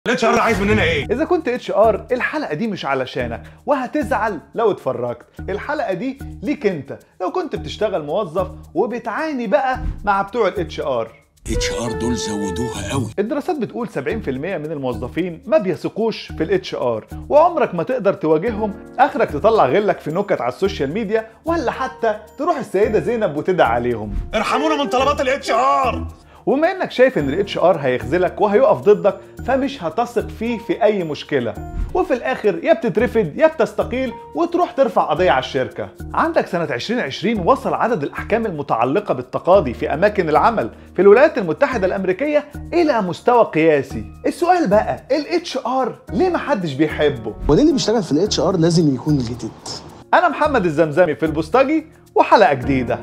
الاتش ار عايز مننا ايه؟ اذا كنت اتش ار الحلقه دي مش علشانك وهتزعل لو اتفرجت الحلقه دي ليك انت لو كنت بتشتغل موظف وبتعاني بقى مع بتوع الاتش ار اتش ار دول زودوها قوي الدراسات بتقول 70% من الموظفين ما بيثقوش في الاتش ار وعمرك ما تقدر تواجههم اخرك تطلع غلك في نكت على السوشيال ميديا ولا حتى تروح السيده زينب وتدعي عليهم ارحمونا من طلبات الاتش ار وبما انك شايف ان الاتش ار هيخذلك وهيقف ضدك فمش هتثق فيه في اي مشكله وفي الاخر يا بتترفد يا بتستقيل وتروح ترفع قضيه على الشركه عندك سنه 2020 وصل عدد الاحكام المتعلقه بالتقاضي في اماكن العمل في الولايات المتحده الامريكيه الى مستوى قياسي السؤال بقى الاتش ار ليه محدش بيحبه وليه اللي بيشتغل في الاتش ار لازم يكون جيتد انا محمد الزمزمي في البوسطجي وحلقه جديده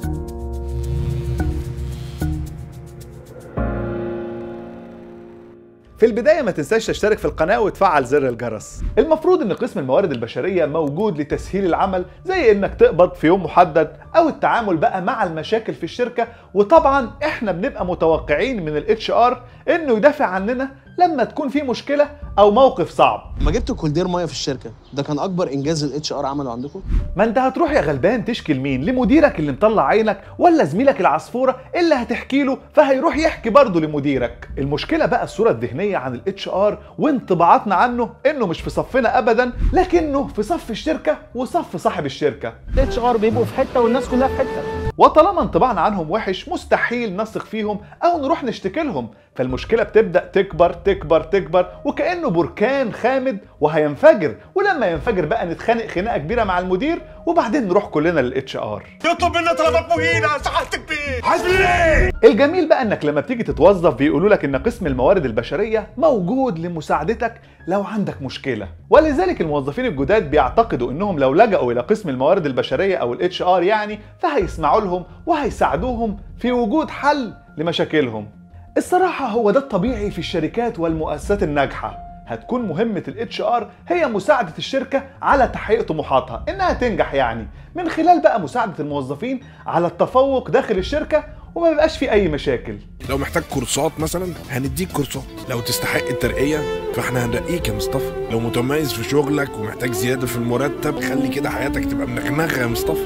في البداية ما تنساش تشترك في القناة وتفعل زر الجرس المفروض ان قسم الموارد البشرية موجود لتسهيل العمل زي انك تقبض في يوم محدد او التعامل بقى مع المشاكل في الشركة وطبعا احنا بنبقى متوقعين من الاتش ار انه يدافع عننا لما تكون في مشكلة او موقف صعب لما جبت كولدير ميه في الشركه ده كان اكبر انجاز الاتش ار عمله عندكم ما انت هتروح يا غلبان تشكي لمين لمديرك اللي مطلع عينك ولا زميلك العصفوره اللي هتحكي له فهيروح يحكي برضه لمديرك المشكله بقى الصوره الذهنيه عن الاتش ار وانطباعاتنا عنه انه مش في صفنا ابدا لكنه في صف الشركه وصف صاحب الشركه الاتش ار بيبقوا في حته والناس كلها في حته وطالما انطباعنا عنهم وحش مستحيل نثق فيهم او نروح نشتكي لهم فالمشكله بتبدا تكبر تكبر تكبر وكانه بركان خامد وهينفجر ولما ينفجر بقى نتخانق خناقه كبيره مع المدير وبعدين نروح كلنا للاتش ار يطلب منا طلبات مهينه سعادتك بيه حاسبني ليه؟ الجميل بقى انك لما بتيجي تتوظف بيقولوا لك ان قسم الموارد البشريه موجود لمساعدتك لو عندك مشكله ولذلك الموظفين الجداد بيعتقدوا انهم لو لجأوا الى قسم الموارد البشريه او الاتش ار يعني فهيسمعوا لهم وهيساعدوهم في وجود حل لمشاكلهم الصراحه هو ده الطبيعي في الشركات والمؤسسات الناجحه هتكون مهمة الاتش ار هي مساعدة الشركة على تحقيق طموحاتها انها تنجح يعني من خلال بقى مساعدة الموظفين على التفوق داخل الشركة وما يبقاش في اي مشاكل لو محتاج كورسات مثلا هنديك كورسات لو تستحق الترقية فاحنا هنرقيك يا مصطفى لو متميز في شغلك ومحتاج زيادة في المرتب خلي كده حياتك تبقى منغنغة يا مصطفى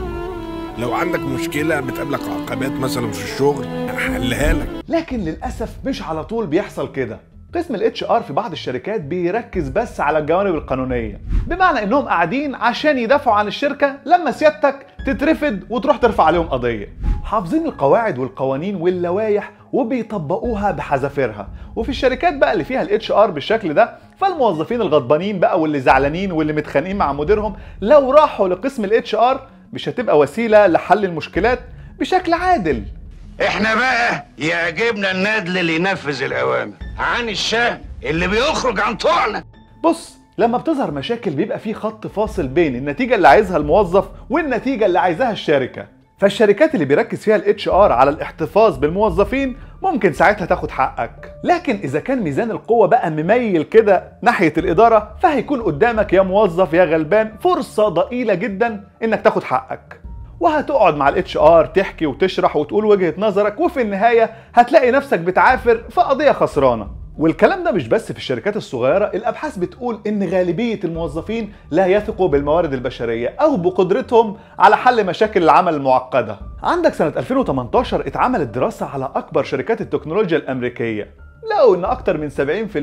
لو عندك مشكلة بتقابلك عقبات مثلا في الشغل هحلها لك لكن للأسف مش على طول بيحصل كده قسم الاتش ار في بعض الشركات بيركز بس على الجوانب القانونيه بمعنى انهم قاعدين عشان يدافعوا عن الشركه لما سيادتك تترفد وتروح ترفع عليهم قضيه حافظين القواعد والقوانين واللوائح وبيطبقوها بحذافيرها وفي الشركات بقى اللي فيها الاتش ار بالشكل ده فالموظفين الغضبانين بقى واللي زعلانين واللي متخانقين مع مديرهم لو راحوا لقسم الاتش ار مش هتبقى وسيله لحل المشكلات بشكل عادل احنا بقى يعجبنا الندل اللي ينفذ الاوامر عن الشهم اللي بيخرج عن طوعنا بص لما بتظهر مشاكل بيبقى في خط فاصل بين النتيجة اللي عايزها الموظف والنتيجة اللي عايزاها الشركة فالشركات اللي بيركز فيها الاتش ار على الاحتفاظ بالموظفين ممكن ساعتها تاخد حقك لكن اذا كان ميزان القوة بقى مميل كده ناحية الادارة فهيكون قدامك يا موظف يا غلبان فرصة ضئيلة جدا انك تاخد حقك وهتقعد مع الاتش ار تحكي وتشرح وتقول وجهة نظرك وفي النهاية هتلاقي نفسك بتعافر في قضية خسرانة والكلام ده مش بس في الشركات الصغيرة الأبحاث بتقول إن غالبية الموظفين لا يثقوا بالموارد البشرية أو بقدرتهم على حل مشاكل العمل المعقدة عندك سنة 2018 اتعملت دراسة على أكبر شركات التكنولوجيا الأمريكية لقوا ان اكتر من 70%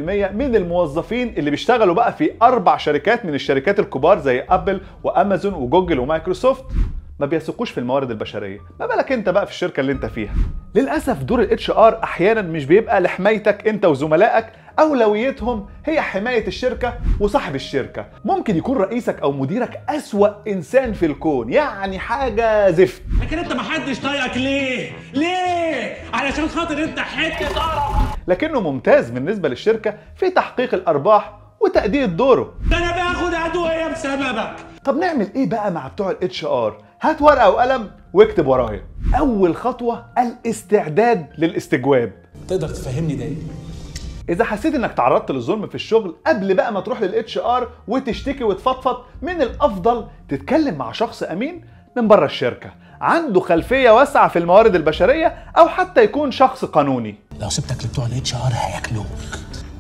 من الموظفين اللي بيشتغلوا بقى في اربع شركات من الشركات الكبار زي ابل وامازون وجوجل ومايكروسوفت ما بيثقوش في الموارد البشريه ما بالك انت بقى في الشركه اللي انت فيها للاسف دور الاتش ار احيانا مش بيبقى لحمايتك انت وزملائك اولويتهم هي حمايه الشركه وصاحب الشركه ممكن يكون رئيسك او مديرك اسوا انسان في الكون يعني حاجه زفت لكن انت محدش طايقك ليه؟ ليه؟ علشان خاطر انت حته قرف لكنه ممتاز بالنسبه للشركه في تحقيق الارباح وتأدية دوره ده انا باخد ادويه بسببك طب نعمل ايه بقى مع بتوع الاتش ار هات ورقه وقلم واكتب ورايا اول خطوه الاستعداد للاستجواب تقدر تفهمني ده ايه؟ اذا حسيت انك تعرضت للظلم في الشغل قبل بقى ما تروح للاتش ار وتشتكي وتفضفض من الافضل تتكلم مع شخص امين من بره الشركه عنده خلفيه واسعه في الموارد البشريه او حتى يكون شخص قانوني لو سبتك لبتوع الاتش ار هياكلوك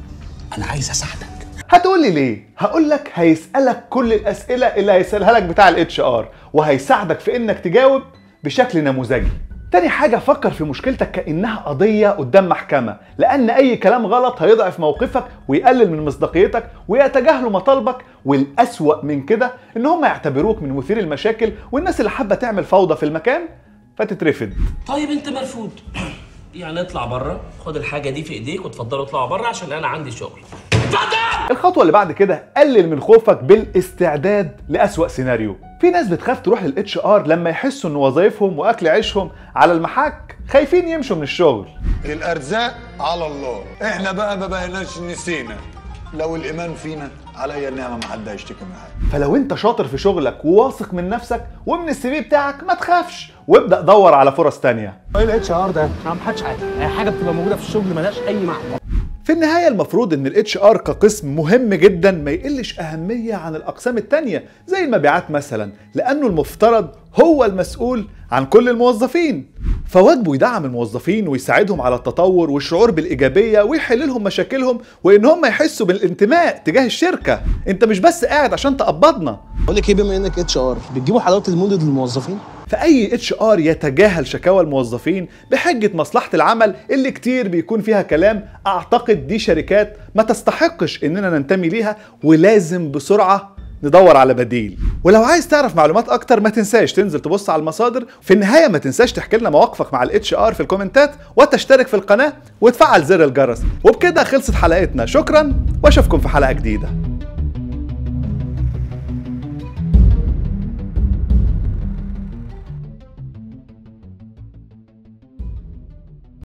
انا عايز اساعدك هتقول لي ليه؟ هقول لك هيسألك كل الأسئلة اللي هيسألها لك بتاع الاتش ار وهيساعدك في انك تجاوب بشكل نموذجي. تاني حاجة فكر في مشكلتك كأنها قضية قدام محكمة لأن أي كلام غلط هيضعف موقفك ويقلل من مصداقيتك ويتجاهلوا مطالبك والأسوأ من كده إن هم يعتبروك من مثير المشاكل والناس اللي حابة تعمل فوضى في المكان فتترفض طيب انت مرفوض يعني اطلع بره خد الحاجه دي في ايديك وتفضلوا اطلعوا بره عشان انا عندي شغل الخطوة اللي بعد كده قلل من خوفك بالاستعداد لأسوأ سيناريو في ناس بتخاف تروح للاتش ار لما يحسوا ان وظائفهم واكل عيشهم على المحك خايفين يمشوا من الشغل الارزاق على الله احنا بقى ما بقيناش نسينا لو الايمان فينا عليا النعمه ما حد هيشتكي معايا فلو انت شاطر في شغلك وواثق من نفسك ومن السي في بتاعك ما تخافش وابدا دور على فرص تانية ايه الاتش ار ده؟ انا ما حدش عارف اي حاجه بتبقى موجوده في الشغل ملهاش اي معنى في النهاية المفروض ان الاتش ار كقسم مهم جدا ما يقلش اهمية عن الاقسام التانية زي المبيعات مثلا لانه المفترض هو المسؤول عن كل الموظفين فواجبه يدعم الموظفين ويساعدهم على التطور والشعور بالايجابية ويحل لهم مشاكلهم وان هم يحسوا بالانتماء تجاه الشركة انت مش بس قاعد عشان تقبضنا بقول لك ايه بما انك اتش ار بتجيبوا حلاوه المولد للموظفين فأي اتش ار يتجاهل شكاوى الموظفين بحجة مصلحة العمل اللي كتير بيكون فيها كلام أعتقد دي شركات ما تستحقش إننا ننتمي ليها ولازم بسرعة ندور على بديل ولو عايز تعرف معلومات اكتر ما تنساش تنزل تبص على المصادر في النهايه ما تنساش تحكي لنا مواقفك مع الاتش ار في الكومنتات وتشترك في القناه وتفعل زر الجرس وبكده خلصت حلقتنا شكرا واشوفكم في حلقه جديده